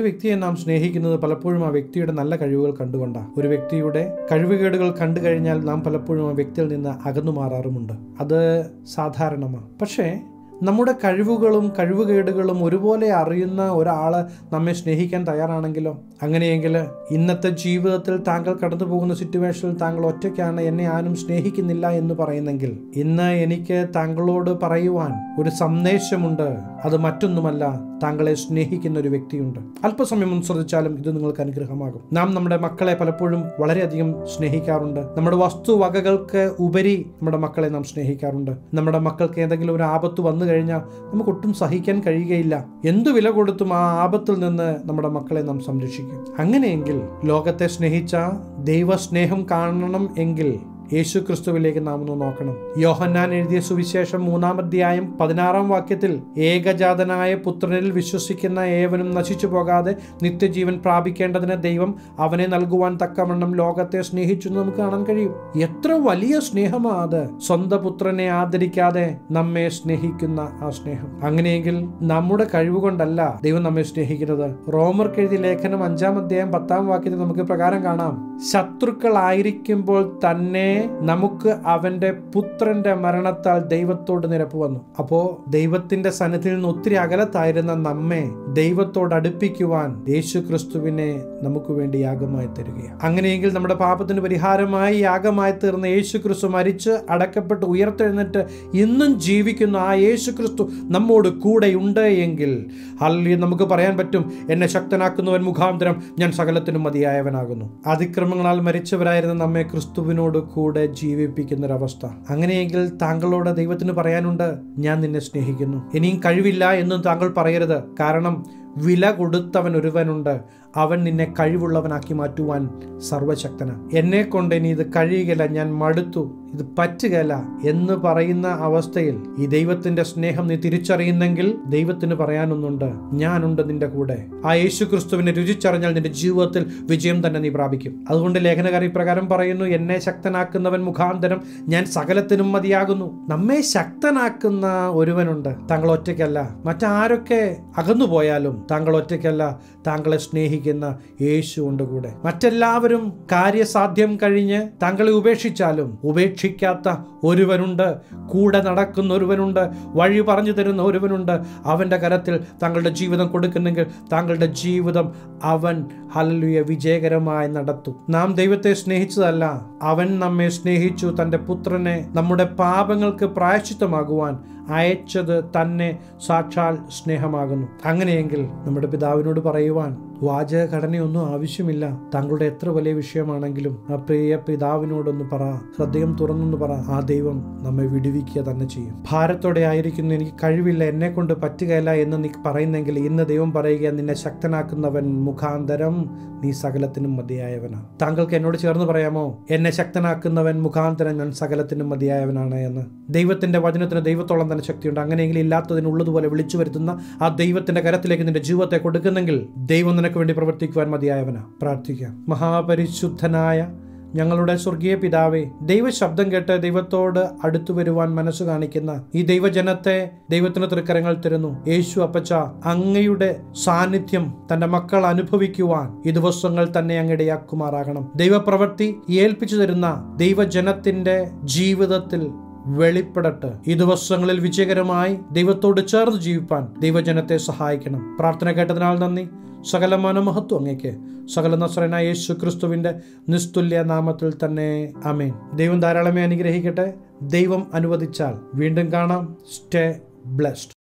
വ്യക്തിയെ നാം സ്നേഹിക്കുന്നത് പലപ്പോഴും ആ വ്യക്തിയുടെ നല്ല കഴിവുകൾ കണ്ടുകൊണ്ടാണ് ഒരു വ്യക്തിയുടെ കഴിവുകേടുകൾ കണ്ടു കഴിഞ്ഞാൽ നാം പലപ്പോഴും ആ വ്യക്തിയിൽ നിന്ന് അകന്നു മാറാറുമുണ്ട് അത് സാധാരണമാണ് പക്ഷേ നമ്മുടെ കഴിവുകളും കഴിവുകേടുകളും ഒരുപോലെ അറിയുന്ന ഒരാൾ നമ്മെ സ്നേഹിക്കാൻ തയ്യാറാണെങ്കിലോ അങ്ങനെയെങ്കിൽ ഇന്നത്തെ ജീവിതത്തിൽ താങ്കൾ കടന്നു പോകുന്ന സിറ്റുവേഷനിൽ താങ്കൾ ഒറ്റയ്ക്കാണ് എന്നെ ആരും സ്നേഹിക്കുന്നില്ല എന്ന് പറയുന്നെങ്കിൽ ഇന്ന് എനിക്ക് താങ്കളോട് പറയുവാൻ ഒരു സന്ദേശമുണ്ട് അത് മറ്റൊന്നുമല്ല താങ്കളെ സ്നേഹിക്കുന്ന ഒരു വ്യക്തിയുണ്ട് അല്പസമയം ഒന്ന് ശ്രദ്ധിച്ചാലും ഇത് നിങ്ങൾക്ക് അനുഗ്രഹമാകും നാം നമ്മുടെ മക്കളെ പലപ്പോഴും വളരെയധികം സ്നേഹിക്കാറുണ്ട് നമ്മുടെ വസ്തുവകകൾക്ക് ഉപരി നമ്മുടെ മക്കളെ നാം സ്നേഹിക്കാറുണ്ട് നമ്മുടെ മക്കൾക്ക് ഏതെങ്കിലും ഒരു ആപത്ത് വന്നു കഴിഞ്ഞാൽ നമുക്ക് ഒട്ടും സഹിക്കാൻ കഴിയുകയില്ല എന്തു വില കൊടുത്തും ആ ആപത്തിൽ നിന്ന് നമ്മുടെ മക്കളെ നാം സംരക്ഷിക്കും അങ്ങനെയെങ്കിൽ ലോകത്തെ സ്നേഹിച്ച ദൈവസ്നേഹം കാണണം എങ്കിൽ യേശു ക്രിസ്തുവിലേക്ക് നാം ഒന്ന് നോക്കണം യോഹന്നാൻ എഴുതിയ സുവിശേഷം മൂന്നാം അധ്യായം പതിനാറാം വാക്യത്തിൽ ഏകജാതനായ പുത്രനിൽ വിശ്വസിക്കുന്ന ഏവനും നശിച്ചു പോകാതെ നിത്യജീവൻ പ്രാപിക്കേണ്ടതിന് ദൈവം അവനെ നൽകുവാൻ തക്കവണ്ണം ലോകത്തെ സ്നേഹിച്ചു എന്ന് നമുക്ക് കാണാൻ കഴിയും എത്ര വലിയ സ്നേഹമാ അത് സ്വന്തം പുത്രനെ ആദരിക്കാതെ നമ്മെ സ്നേഹിക്കുന്ന ആ സ്നേഹം അങ്ങനെയെങ്കിൽ നമ്മുടെ കഴിവ് കൊണ്ടല്ല ദൈവം നമ്മെ സ്നേഹിക്കുന്നത് റോമർക്ക് എഴുതിയ ലേഖനം അഞ്ചാം അധ്യായം പത്താം വാക്യത്തിൽ നമുക്ക് പ്രകാരം കാണാം ശത്രുക്കളായിരിക്കുമ്പോൾ തന്നെ നമുക്ക് അവന്റെ പുത്രന്റെ മരണത്താൽ ദൈവത്തോട് നിരപ്പ് വന്നു അപ്പോ ദൈവത്തിന്റെ സന്നിധിയിൽ നിന്ന് ഒത്തിരി അകലത്തായിരുന്ന നമ്മെ ദൈവത്തോട് അടുപ്പിക്കുവാൻ യേശു ക്രിസ്തുവിനെ നമുക്ക് വേണ്ടി യാഗമായി തരികയാണ് അങ്ങനെയെങ്കിൽ നമ്മുടെ പാപത്തിന് പരിഹാരമായി യാഗമായി തീർന്ന യേശു ക്രിസ്തു മരിച്ച് അടക്കപ്പെട്ട് ഉയർത്തെഴുന്നിട്ട് ഇന്നും ജീവിക്കുന്ന ആ യേശു ക്രിസ്തു നമ്മോട് കൂടെയുണ്ട് എങ്കിൽ അല്ലെങ്കിൽ നമുക്ക് പറയാൻ പറ്റും എന്നെ ശക്തനാക്കുന്നവൻ മുഖാന്തരം ഞാൻ സകലത്തിനും മതിയായവനാകുന്നു അതിക്രമങ്ങളാൽ മരിച്ചവരായിരുന്ന നമ്മെ ക്രിസ്തുവിനോട് കൂടെ ജീവിപ്പിക്കുന്ന ഒരവസ്ഥ അങ്ങനെയെങ്കിൽ താങ്കളോട് ദൈവത്തിന് പറയാനുണ്ട് ഞാൻ നിന്നെ സ്നേഹിക്കുന്നു ഇനിയും കഴിവില്ല എന്നും താങ്കൾ പറയരുത് കാരണം വില കൊടുത്തവൻ ഒരുവനുണ്ട് അവൻ നിന്നെ കഴിവുള്ളവനാക്കി മാറ്റുവാൻ സർവശക്തന എന്നെ കൊണ്ട് ഇനി ഇത് കഴിയുകയില്ല ഞാൻ മടുത്തു ഇത് പറ്റുകയില്ല എന്ന് പറയുന്ന അവസ്ഥയിൽ ഈ ദൈവത്തിന്റെ സ്നേഹം നീ തിരിച്ചറിയുന്നെങ്കിൽ ദൈവത്തിന് പറയാനൊന്നുണ്ട് ഞാനുണ്ട് നിന്റെ കൂടെ ആ യേശു ക്രിസ്തുവിനെ രുചിച്ചറിഞ്ഞാൽ നിന്റെ ജീവിതത്തിൽ വിജയം തന്നെ നീ പ്രാപിക്കും അതുകൊണ്ട് ലേഖനകാർ ഇപ്രകാരം പറയുന്നു എന്നെ ശക്തനാക്കുന്നവൻ മുഖാന്തരം ഞാൻ സകലത്തിനും മതിയാകുന്നു നമ്മെ ശക്തനാക്കുന്ന ഒരുവനുണ്ട് താങ്കൾ ഒറ്റയ്ക്കല്ല മറ്റാരൊക്കെ അകന്നു പോയാലും താങ്കൾ ഒറ്റയ്ക്കല്ല താങ്കളെ സ്നേഹിക്കുന്ന യേശു ഉണ്ട് കൂടെ മറ്റെല്ലാവരും കാര്യസാധ്യം കഴിഞ്ഞ് താങ്കളെ ഉപേക്ഷിച്ചാലും ഉപേക്ഷിക്കാത്ത ഒരുവനുണ്ട് കൂടെ നടക്കുന്ന ഒരുവനുണ്ട് വഴി പറഞ്ഞു തരുന്ന ഒരുവനുണ്ട് അവൻ്റെ കരത്തിൽ താങ്കളുടെ ജീവിതം കൊടുക്കുന്നെങ്കിൽ താങ്കളുടെ ജീവിതം അവൻ ഹല്ലുയ വിജയകരമായി നടത്തും നാം ദൈവത്തെ സ്നേഹിച്ചതല്ല അവൻ നമ്മെ സ്നേഹിച്ചു തൻ്റെ പുത്രനെ നമ്മുടെ പാപങ്ങൾക്ക് പ്രായശ്ചിത്തമാകുവാൻ അയച്ചത് തന്നെ സാക്ഷാൽ സ്നേഹമാകുന്നു അങ്ങനെയെങ്കിൽ നമ്മുടെ പിതാവിനോട് പറയുവാൻ വാചക ഘടനയൊന്നും ആവശ്യമില്ല താങ്കളുടെ എത്ര വലിയ വിഷയമാണെങ്കിലും ആ പ്രിയ പിതാവിനോടൊന്ന് പറ ഹൃദയം തുറന്നൊന്ന് പറ ആ ദൈവം നമ്മെ വിടുവിക്കുക തന്നെ ചെയ്യും ഭാരത്തോടെ ആയിരിക്കുന്നു എനിക്ക് കഴിവില്ല എന്നെ കൊണ്ട് പറ്റുകയില്ല എന്ന് നീ പറയുന്നെങ്കിൽ ഇന്ന് ദൈവം പറയുക നിന്നെ ശക്തനാക്കുന്നവൻ മുഖാന്തരം നീ സകലത്തിനും മതിയായവനാണ് താങ്കൾക്ക് എന്നോട് ചേർന്ന് പറയാമോ എന്നെ ശക്തനാക്കുന്നവൻ മുഖാന്തരം ഞാൻ സകലത്തിനും മതിയായവനാണ് എന്ന് ദൈവത്തിന്റെ വചനത്തിന് ദൈവത്തോളം തന്നെ ശക്തിയുണ്ട് അങ്ങനെയെങ്കിൽ ഇല്ലാത്തതിന് ഉള്ളതുപോലെ വിളിച്ചു വരുത്തുന്ന ആ ദൈവത്തിന്റെ കരത്തിലേക്ക് നിന്റെ ജീവിതത്തെ കൊടുക്കുന്നെങ്കിൽ ദൈവം നിനക്ക് വേണ്ടി പ്രവർത്തിക്കുവാൻ മതിയായവനാ പ്രാർത്ഥിക്കാം മഹാപരിശുദ്ധനായ ഞങ്ങളുടെ സ്വർഗീയ പിതാവേ ദൈവശബ്ദം കേട്ട് ദൈവത്തോട് അടുത്തു വരുവാൻ മനസ്സ് കാണിക്കുന്ന ഈ ദൈവജനത്തെ ദൈവത്തിന് തൃക്കരങ്ങൾ തരുന്നു യേശു അപ്പച്ച അങ്ങയുടെ സാന്നിധ്യം തന്റെ മക്കൾ അനുഭവിക്കുവാൻ ഈ ദിവസങ്ങൾ തന്നെ അങ്ങിടയാക്കുമാറാകണം ദൈവപ്രവൃത്തി ഏൽപ്പിച്ചു തരുന്ന ദൈവജനത്തിന്റെ ജീവിതത്തിൽ വെളിപ്പെടട്ടെ ഈ ദിവസങ്ങളിൽ വിജയകരമായി ദൈവത്തോട് ചേർന്ന് ജീവിപ്പാൻ ദൈവജനത്തെ സഹായിക്കണം പ്രാർത്ഥന കേട്ടതിനാൽ നന്ദി സകല മനമഹത്വം അങ്ങേക്ക് സകല നസ്രനായ യേശു ക്രിസ്തുവിന്റെ നിസ്തുല്യ നാമത്തിൽ തന്നെ അമേൻ ദൈവം ധാരാളമേ അനുഗ്രഹിക്കട്ടെ ദൈവം അനുവദിച്ചാൽ വീണ്ടും കാണാം സ്റ്റേ ബ്ലെസ്ഡ്